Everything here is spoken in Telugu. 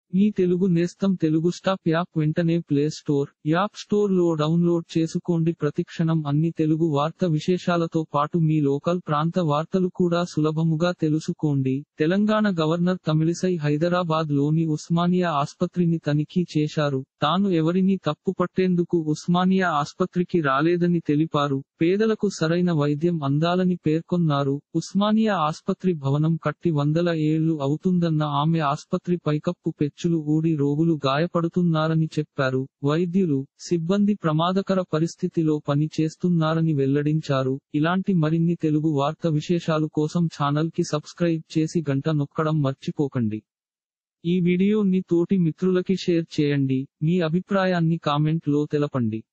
మీ తెలుగు నేస్తం తెలుగు స్టాప్ యాప్ వెంటనే ప్లే స్టోర్ యాప్ స్టోర్ లో డౌన్లోడ్ చేసుకోండి ప్రతిక్షణం అన్ని తెలుగు వార్త విశేషాలతో పాటు మీ లోకల్ ప్రాంత వార్తలు కూడా సులభముగా తెలుసుకోండి తెలంగాణ గవర్నర్ తమిళిసై హైదరాబాద్ లోని ఉస్మానియా ఆస్పత్రిని తనిఖీ చేశారు తాను ఎవరిని తప్పు పట్టేందుకు ఉస్మానియా ఆస్పత్రికి రాలేదని తెలిపారు పేదలకు సరైన వైద్యం అందాలని పేర్కొన్నారు ఉస్మానియా ఆస్పత్రి భవనం కట్టి వందల ఏళ్లు అవుతుందన్న ఆమె ఆస్పత్రి పైకప్పు పెచ్చులు ఊడి రోగులు గాయపడుతున్నారని చెప్పారు వైద్యులు సిబ్బంది ప్రమాదకర పరిస్థితిలో పని చేస్తున్నారని వెల్లడించారు ఇలాంటి మరిన్ని తెలుగు వార్త విశేషాలు కోసం ఛానల్ కి సబ్స్క్రైబ్ చేసి గంట నొక్కడం మర్చిపోకండి ఈ వీడియోని తోటి మిత్రులకి షేర్ చేయండి మీ అభిప్రాయాన్ని కామెంట్ లో తెలపండి